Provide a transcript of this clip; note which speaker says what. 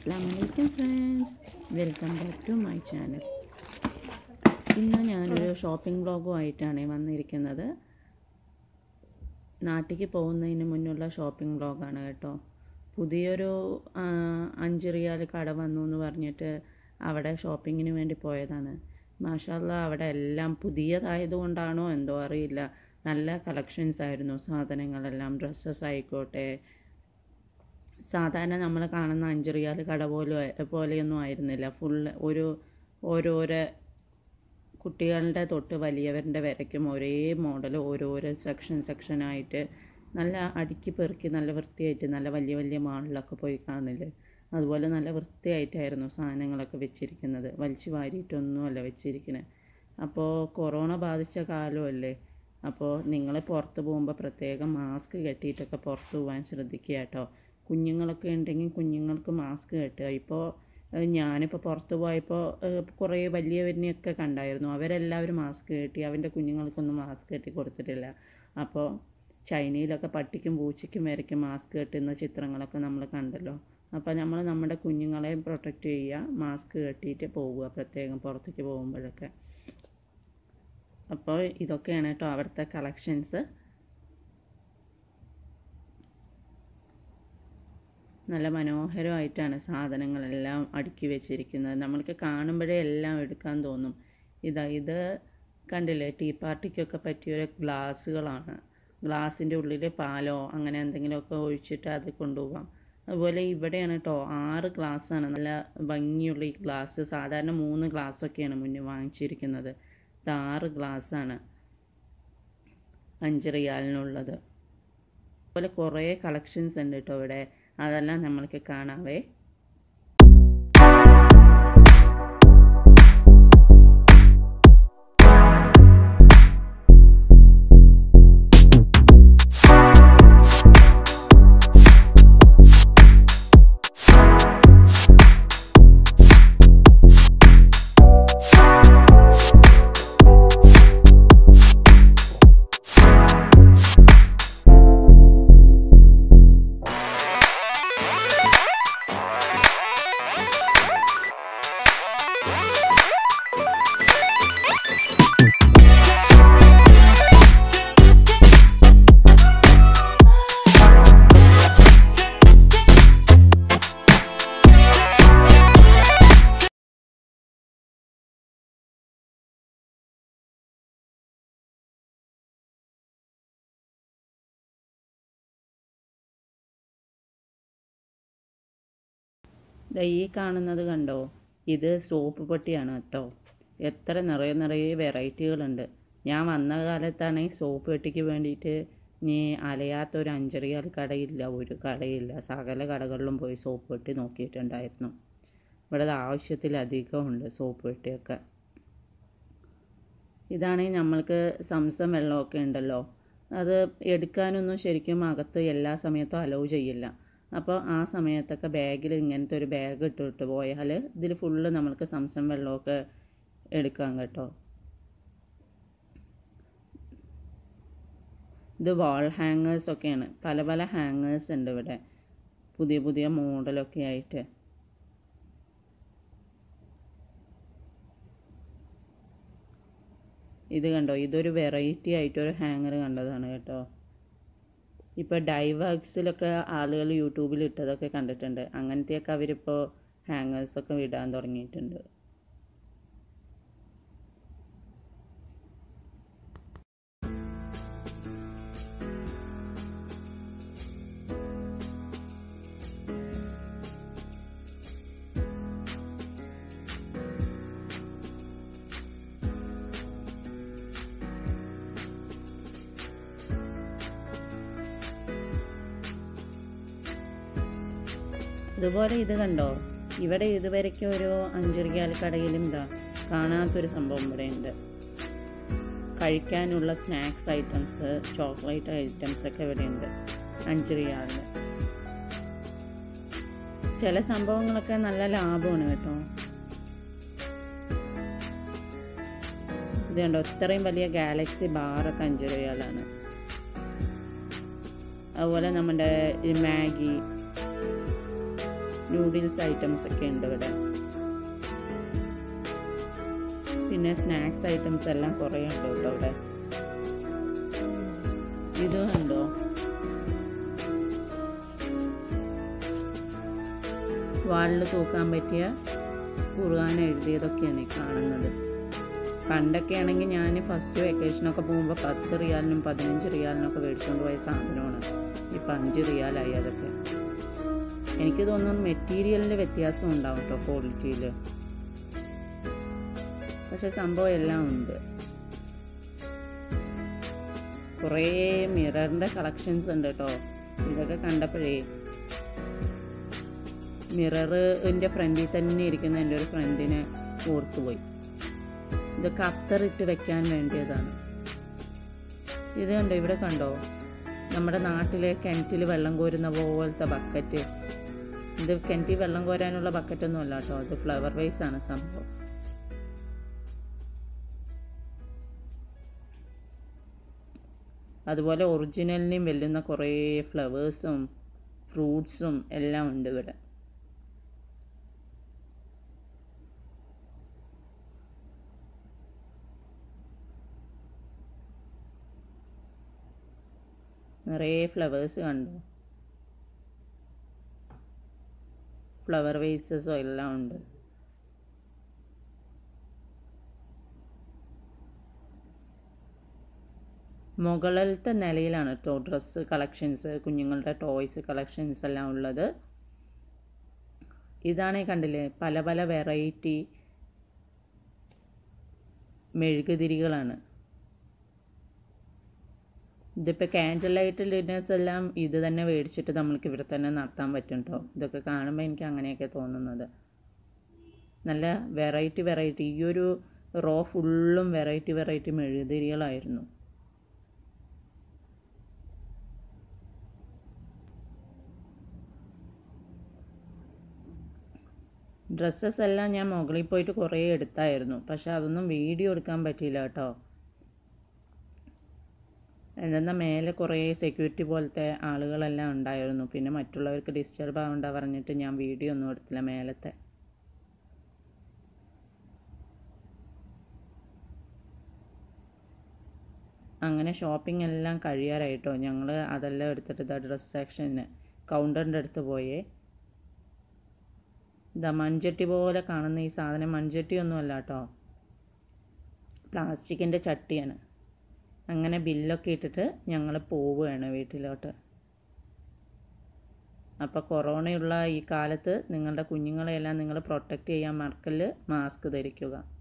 Speaker 1: അസ്സാം വലൈക്കും friends welcome back to my channel ഇന്ന് ഞാനൊരു ഷോപ്പിംഗ് വ്ളോഗുമായിട്ടാണ് വന്നിരിക്കുന്നത് നാട്ടിലേക്ക് പോകുന്നതിന് മുന്നുള്ള ഷോപ്പിംഗ് വ്ളോഗാണ് കേട്ടോ പുതിയൊരു ആ, അഞ്ച് റിയാൽ കട വന്നു എന്ന് പറഞ്ഞിട്ട് അവിടെ ഷോപ്പിങ്ങിന് വേണ്ടി പോയതാണ് മാഷാല്ല അവിടെ എല്ലാം പുതിയതായതുകൊണ്ടാണോ എന്തോ അറിയില്ല നല്ല കളക്ഷൻസ് ആയിരുന്നു സാധനങ്ങളെല്ലാം ഡ്രസ്സസ് ആയിക്കോട്ടെ സാധാരണ നമ്മൾ കാണുന്ന അഞ്ച് റിയാൽ കട പോലും പോലെയൊന്നും ആയിരുന്നില്ല ഫുൾ ഒരു ഓരോരോ കുട്ടികളുടെ തൊട്ട് വലിയവരുടെ വരയ്ക്കും ഒരേ മോഡൽ ഓരോരോ സെക്ഷൻ സെക്ഷനായിട്ട് നല്ല അടുക്കി പെറുക്കി നല്ല വൃത്തിയായിട്ട് നല്ല വലിയ വലിയ മാളിലൊക്കെ പോയി കാണില്ലേ അതുപോലെ നല്ല വൃത്തിയായിട്ടായിരുന്നു സാധനങ്ങളൊക്കെ വെച്ചിരിക്കുന്നത് വലിച്ചു വാരിയിട്ടൊന്നുമല്ല വെച്ചിരിക്കുന്നത് അപ്പോൾ കൊറോണ ബാധിച്ച കാലമല്ലേ അപ്പോൾ നിങ്ങൾ പുറത്ത് പോകുമ്പോൾ പ്രത്യേകം മാസ്ക് കെട്ടിയിട്ടൊക്കെ പുറത്ത് പോകാൻ ശ്രദ്ധിക്കുക കേട്ടോ കുഞ്ഞുങ്ങളൊക്കെ ഉണ്ടെങ്കിൽ കുഞ്ഞുങ്ങൾക്ക് മാസ്ക് കെട്ടുക ഇപ്പോൾ ഏഹ് ഞാനിപ്പോൾ പുറത്ത് പോയപ്പോൾ ഏഹ് കുറേ വലിയവരിനെയൊക്കെ കണ്ടായിരുന്നു അവരെല്ലാവരും മാസ്ക് കെട്ടി അവൻ്റെ കുഞ്ഞുങ്ങൾക്കൊന്നും മാസ്ക് കെട്ടി കൊടുത്തിട്ടില്ല അപ്പോൾ ചൈനയിലൊക്കെ പട്ടിക്കും പൂച്ചയ്ക്കും വരയ്ക്കും മാസ്ക് കെട്ടുന്ന ചിത്രങ്ങളൊക്കെ നമ്മൾ കണ്ടല്ലോ അപ്പോൾ നമ്മൾ നമ്മുടെ കുഞ്ഞുങ്ങളെ പ്രൊട്ടക്റ്റ് ചെയ്യുക മാസ്ക് കെട്ടിയിട്ട് പോവുക പ്രത്യേകം പുറത്തേക്ക് പോകുമ്പോഴൊക്കെ അപ്പോൾ ഇതൊക്കെയാണ് കേട്ടോ അവിടുത്തെ കളക്ഷൻസ് നല്ല മനോഹരമായിട്ടാണ് സാധനങ്ങളെല്ലാം അടുക്കി വെച്ചിരിക്കുന്നത് നമ്മൾക്ക് കാണുമ്പോഴേ എല്ലാം എടുക്കാൻ തോന്നും ഇതാ ഇത് കണ്ടില്ലേ ടീ പാർട്ടിക്കൊക്കെ പറ്റിയൊരു ഗ്ലാസ്സുകളാണ് ഗ്ലാസിൻ്റെ ഉള്ളിൽ പാലോ അങ്ങനെ എന്തെങ്കിലുമൊക്കെ ഒഴിച്ചിട്ട് അത് കൊണ്ടുപോകാം അതുപോലെ ഇവിടെയാണ് കേട്ടോ ആറ് ഗ്ലാസ്സാണ് നല്ല ഭംഗിയുള്ള ഈ ഗ്ലാസ് സാധാരണ മൂന്ന് ഗ്ലാസ്സൊക്കെയാണ് മുന്നേ വാങ്ങിച്ചിരിക്കുന്നത് ഇത് ആറ് ഗ്ലാസ്സാണ് അഞ്ച് റിയാലിനുള്ളത് അതുപോലെ കുറേ കളക്ഷൻസ് ഉണ്ട് കേട്ടോ ഇവിടെ അതെല്ലാം നമ്മൾക്ക് കാണാവേ ദാ ഈ കാണുന്നത് കണ്ടോ ഇത് സോപ്പ് പെട്ടിയാണ് കേട്ടോ എത്ര നിറയെ നിറയെ വെറൈറ്റികളുണ്ട് ഞാൻ വന്ന കാലത്താണ് ഈ സോപ്പ് പെട്ടിക്ക് വേണ്ടിയിട്ട് നീ അലയാത്ത ഒരു അഞ്ചറിയാൽ കടയില്ല ഒരു കടയില്ല സകല കടകളിലും പോയി സോപ്പ് പെട്ടി നോക്കിയിട്ടുണ്ടായിരുന്നു ഇവിടെ ആവശ്യത്തിലധികം ഉണ്ട് സോപ്പ് പെട്ടിയൊക്കെ ഇതാണെങ്കിൽ നമ്മൾക്ക് സംസം വെള്ളമൊക്കെ ഉണ്ടല്ലോ അത് എടുക്കാനൊന്നും ശരിക്കും അകത്ത് എല്ലാ സമയത്തും അലൗ ചെയ്യില്ല അപ്പോൾ ആ സമയത്തൊക്കെ ബാഗിൽ ഇങ്ങനത്തെ ഒരു ബാഗ് ഇട്ടിട്ട് പോയാൽ ഇതിൽ ഫുള്ള് നമ്മൾക്ക് സംസം വെള്ളമൊക്കെ എടുക്കാം കേട്ടോ ഇത് വാൾ ഹാങ്ങേഴ്സ് ഒക്കെയാണ് പല പല ഹാങ്ങേഴ്സ് ഉണ്ട് ഇവിടെ പുതിയ പുതിയ മോഡലൊക്കെ ആയിട്ട് ഇത് കണ്ടോ ഇതൊരു വെറൈറ്റി ആയിട്ടൊരു ഹാങ്ങർ കണ്ടതാണ് കേട്ടോ ഇപ്പോൾ ഡൈവാക്സിലൊക്കെ ആളുകൾ യൂട്യൂബിൽ ഇട്ടതൊക്കെ കണ്ടിട്ടുണ്ട് അങ്ങനത്തെയൊക്കെ അവരിപ്പോൾ ഹാങ്ങേഴ്സൊക്കെ വിടാൻ തുടങ്ങിയിട്ടുണ്ട് അതുപോലെ ഇത് കണ്ടോ ഇവിടെ ഇതുവരെയ്ക്കും ഒരു അഞ്ചുറിയാൽ കടയിലും ഇതാ കാണാത്തൊരു സംഭവം ഇവിടെ ഉണ്ട് കഴിക്കാനുള്ള സ്നാക്സ് ഐറ്റംസ് ചോക്ലേറ്റ് ഐറ്റംസ് ഒക്കെ ഇവിടെ ഉണ്ട് അഞ്ചുറിയാലിന് ചില സംഭവങ്ങളൊക്കെ നല്ല ലാഭമാണ് കേട്ടോ ഇത് കണ്ടോ ഇത്രയും വലിയ ഗാലക്സി ബാറൊക്കെ അഞ്ച് രൂപയാണ് അതുപോലെ നമ്മുടെ ഈ മാഗി നൂഡിൽസ് ഐറ്റംസ് ഒക്കെ ഉണ്ട് ഇവിടെ പിന്നെ സ്നാക്സ് ഐറ്റംസ് എല്ലാം കുറേ ഉണ്ട് കേട്ടോ ഇവിടെ ഇത് കണ്ടോ വാളിൽ തൂക്കാൻ പറ്റിയ ഖുർആൻ എഴുതിയതൊക്കെയാണ് ഈ കാണുന്നത് പണ്ടൊക്കെ ആണെങ്കിൽ ഞാൻ ഫസ്റ്റ് വെക്കേഷനൊക്കെ പോകുമ്പോൾ പത്ത് റിയാലിനും പതിനഞ്ച് റിയാലിനൊക്കെ മേടിച്ചുകൊണ്ട് പോയ സാധനമാണ് ഇപ്പം അഞ്ച് റിയാലായി അതൊക്കെ എനിക്ക് തോന്നുന്നു മെറ്റീരിയലിൻ്റെ വ്യത്യാസം ഉണ്ടാവും കേട്ടോ ക്വാളിറ്റിയിൽ പക്ഷെ സംഭവം എല്ലാം ഉണ്ട് കുറേ മിററിൻ്റെ കളക്ഷൻസ് ഉണ്ട് കേട്ടോ ഇതൊക്കെ കണ്ടപ്പോഴേ മിററിൻ്റെ ഫ്രണ്ടിൽ തന്നെ ഇരിക്കുന്ന എൻ്റെ ഒരു ഫ്രണ്ടിനെ ഓർത്തുപോയി ഇതൊക്കെ അത്തറിട്ട് വെക്കാൻ വേണ്ടിയതാണ് ഇത് കണ്ടോ ഇവിടെ കണ്ടോ നമ്മുടെ നാട്ടിലെ കിണറ്റിൽ വെള്ളം കോരുന്ന പോലത്തെ ബക്കറ്റ് ഇത് കിണറ്റിൽ വെള്ളം കോരാനുള്ള ബക്കറ്റൊന്നും അല്ല കേട്ടോ ഇത് ഫ്ലവർ വൈസ് ആണ് സംഭവം അതുപോലെ ഒറിജിനലിനെയും വെല്ലുന്ന കുറേ ഫ്ലവേഴ്സും ഫ്രൂട്ട്സും എല്ലാം ഉണ്ട് ഇവിടെ നിറയെ ഫ്ലവേഴ്സ് കണ്ടു ഫ്ലവർ വേസസും എല്ലാം ഉണ്ട് മുകളിലത്തെ നിലയിലാണ് കേട്ടോ ഡ്രസ്സ് കളക്ഷൻസ് കുഞ്ഞുങ്ങളുടെ ടോയ്സ് കളക്ഷൻസ് എല്ലാം ഉള്ളത് ഇതാണേ കണ്ടില്ലേ പല പല വെറൈറ്റി മെഴുകുതിരികളാണ് ഇതിപ്പോൾ ക്യാൻഡിൽ ലൈറ്റ് ഡിന്നേഴ്സ് എല്ലാം ഇത് തന്നെ മേടിച്ചിട്ട് നമ്മൾക്ക് ഇവിടെ തന്നെ നടത്താൻ പറ്റും കേട്ടോ ഇതൊക്കെ കാണുമ്പോൾ എനിക്ക് അങ്ങനെയൊക്കെ തോന്നുന്നത് നല്ല വെറൈറ്റി വെറൈറ്റി ഈ ഒരു റോ ഫുള്ളും വെറൈറ്റി വെറൈറ്റി മെഴുകുതിരികളായിരുന്നു ഡ്രസ്സസ് എല്ലാം ഞാൻ മുകളിൽ പോയിട്ട് കുറേ എടുത്തായിരുന്നു പക്ഷെ അതൊന്നും വീഡിയോ എടുക്കാൻ പറ്റിയില്ല കേട്ടോ എന്തെന്നാൽ മേലെ കുറേ സെക്യൂരിറ്റി പോലത്തെ ആളുകളെല്ലാം ഉണ്ടായിരുന്നു പിന്നെ മറ്റുള്ളവർക്ക് ഡിസ്റ്റർബ് ആവണ്ട പറഞ്ഞിട്ട് ഞാൻ വീഡിയോ ഒന്നും എടുത്തില്ല മേലത്തെ അങ്ങനെ ഷോപ്പിംഗ് എല്ലാം കഴിയാറായിട്ടോ ഞങ്ങൾ അതെല്ലാം എടുത്തിട്ട് ഇതാ ഡ്രസ് സെക്ഷന് കൗണ്ടറിൻ്റെ അടുത്ത് പോയേ ഇതാ മൺചട്ടി പോലെ കാണുന്ന ഈ സാധനം മൺചട്ടി ഒന്നും അല്ല കേട്ടോ പ്ലാസ്റ്റിക്കിൻ്റെ ചട്ടിയാണ് അങ്ങനെ ബില്ലൊക്കെ ഇട്ടിട്ട് ഞങ്ങൾ പോവുകയാണ് വീട്ടിലോട്ട് അപ്പോൾ കൊറോണയുള്ള ഈ കാലത്ത് നിങ്ങളുടെ കുഞ്ഞുങ്ങളെയെല്ലാം നിങ്ങൾ പ്രൊട്ടക്റ്റ് ചെയ്യാൻ മറക്കല് മാസ്ക് ധരിക്കുക